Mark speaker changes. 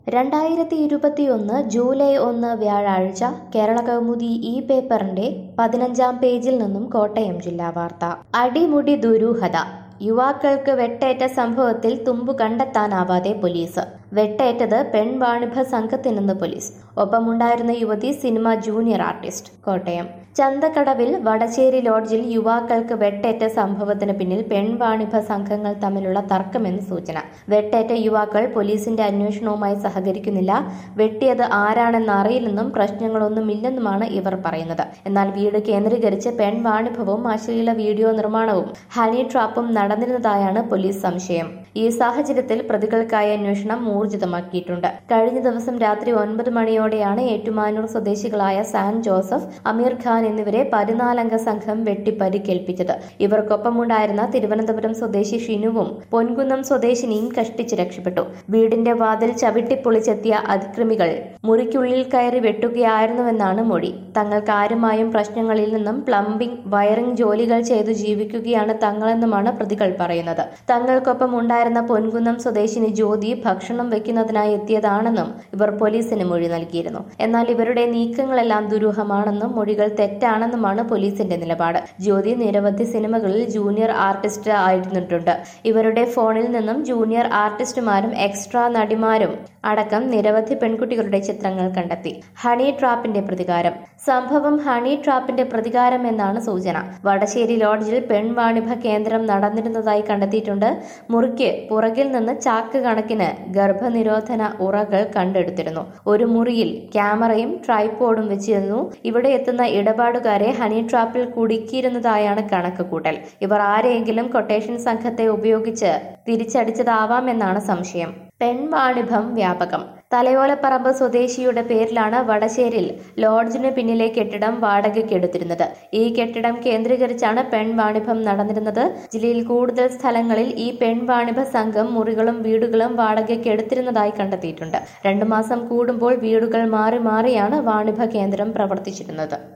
Speaker 1: രണ്ടായിരത്തി ഇരുപത്തിയൊന്ന് ജൂലൈ ഒന്ന് വ്യാഴാഴ്ച കേരള കൗമുദി ഈ പേപ്പറിന്റെ പതിനഞ്ചാം പേജിൽ നിന്നും കോട്ടയം ജില്ലാ വാർത്ത അടിമുടി ദുരൂഹത യുവാക്കൾക്ക് വെട്ടേറ്റ സംഭവത്തിൽ തുമ്പു കണ്ടെത്താനാവാതെ പോലീസ് വെട്ടേറ്റത് പെൺവാണിഭ സംഘത്തിനെന്ന് പോലീസ് ഒപ്പമുണ്ടായിരുന്ന യുവതി സിനിമ ജൂനിയർ ആർട്ടിസ്റ്റ് കോട്ടയം ചന്തക്കടവിൽ വടശ്ശേരി ലോഡ്ജിൽ യുവാക്കൾക്ക് വെട്ടേറ്റ സംഭവത്തിന് പിന്നിൽ പെൺവാണിഭ സംഘങ്ങൾ തമ്മിലുള്ള തർക്കമെന്ന് സൂചന വെട്ടേറ്റ യുവാക്കൾ പോലീസിന്റെ അന്വേഷണവുമായി സഹകരിക്കുന്നില്ല വെട്ടിയത് ആരാണെന്ന് അറിയില്ലെന്നും പ്രശ്നങ്ങളൊന്നുമില്ലെന്നുമാണ് ഇവർ പറയുന്നത് എന്നാൽ വീട് കേന്ദ്രീകരിച്ച് പെൺവാണിഭവും അശ്ലീല വീഡിയോ നിർമ്മാണവും ഹണി ട്രാപ്പും നടന്നിരുന്നതായാണ് പോലീസ് സംശയം ഈ സാഹചര്യത്തിൽ പ്രതികൾക്കായി അന്വേഷണം ഊർജിതമാക്കിയിട്ടുണ്ട് കഴിഞ്ഞ ദിവസം രാത്രി ഒൻപത് മണിയോടെയാണ് ഏറ്റുമാനൂർ സ്വദേശികളായ സാൻ ജോസഫ് അമീർ ഖാൻ എന്നിവരെ പതിനാലംഗ സംഘം വെട്ടി പരിക്കേൽപ്പിച്ചത് ഇവർക്കൊപ്പമുണ്ടായിരുന്ന തിരുവനന്തപുരം സ്വദേശി ഷിനുവും പൊൻകുന്നം സ്വദേശിനിയും കഷ്ടിച്ച് രക്ഷപ്പെട്ടു വീടിന്റെ വാതിൽ ചവിട്ടിപ്പൊളിച്ചെത്തിയ അതിക്രമികൾ മുറിക്കുള്ളിൽ കയറി വെട്ടുകയായിരുന്നുവെന്നാണ് മൊഴി തങ്ങൾക്ക് ആരുമായും പ്രശ്നങ്ങളിൽ നിന്നും പ്ലംബിംഗ് വയറിംഗ് ജോലികൾ ചെയ്തു ജീവിക്കുകയാണ് തങ്ങളെന്നുമാണ് പ്രതികൾ പറയുന്നത് തങ്ങൾക്കൊപ്പം ഉണ്ടായിരുന്ന പൊൻകുന്നം സ്വദേശിനി ജ്യോതി ഭക്ഷണം വെക്കുന്നതിനായി എത്തിയതാണെന്നും ഇവർ പോലീസിന് മൊഴി നൽകിയിരുന്നു എന്നാൽ ഇവരുടെ നീക്കങ്ങളെല്ലാം ദുരൂഹമാണെന്നും മൊഴികൾ തെറ്റാണെന്നുമാണ് പോലീസിന്റെ നിലപാട് ജ്യോതി നിരവധി സിനിമകളിൽ ജൂനിയർ ആർട്ടിസ്റ്റ് ആയിരുന്നിട്ടുണ്ട് ഇവരുടെ ഫോണിൽ നിന്നും ജൂനിയർ ആർട്ടിസ്റ്റുമാരും എക്സ്ട്രാ നടിമാരും അടക്കം നിരവധി പെൺകുട്ടികളുടെ ചിത്രങ്ങൾ കണ്ടെത്തി ഹണി ട്രാപ്പിന്റെ പ്രതികാരം സംഭവം ഹണി ട്രാപ്പിന്റെ പ്രതികാരം എന്നാണ് സൂചന വടശ്ശേരി ലോഡ്ജിൽ പെൺവാണിഭ കേന്ദ്രം നടന്നിരുന്നതായി കണ്ടെത്തിയിട്ടുണ്ട് മുറിക്ക് പുറകിൽ നിന്ന് ചാക്ക് കണക്കിന് ഗർഭനിരോധന ഉറകൾ കണ്ടെടുത്തിരുന്നു ഒരു മുറിയിൽ ക്യാമറയും ട്രൈപോഡും വെച്ചിരുന്നു ഇവിടെ എത്തുന്ന ഇടപാടുകാരെ ഹണി ട്രാപ്പിൽ കുടുക്കിയിരുന്നതായാണ് കണക്ക് കൂട്ടൽ ഇവർ ആരെയെങ്കിലും കൊട്ടേഷൻ സംഘത്തെ ഉപയോഗിച്ച് തിരിച്ചടിച്ചതാവാമെന്നാണ് സംശയം പെൺവാണിഭം വ്യാപകം തലയോലപ്പറമ്പ് സ്വദേശിയുടെ പേരിലാണ് വടശ്ശേരിൽ ലോഡ്ജിന് പിന്നിലെ കെട്ടിടം വാടകയ്ക്കെടുത്തിരുന്നത് ഈ കെട്ടിടം കേന്ദ്രീകരിച്ചാണ് പെൺവാണിഭം നടന്നിരുന്നത് ജില്ലയിൽ കൂടുതൽ സ്ഥലങ്ങളിൽ ഈ പെൺവാണിഭ സംഘം മുറികളും വീടുകളും വാടകയ്ക്കെടുത്തിരുന്നതായി കണ്ടെത്തിയിട്ടുണ്ട് രണ്ടു മാസം കൂടുമ്പോൾ വീടുകൾ മാറി മാറിയാണ് വാണിഭ കേന്ദ്രം പ്രവർത്തിച്ചിരുന്നത്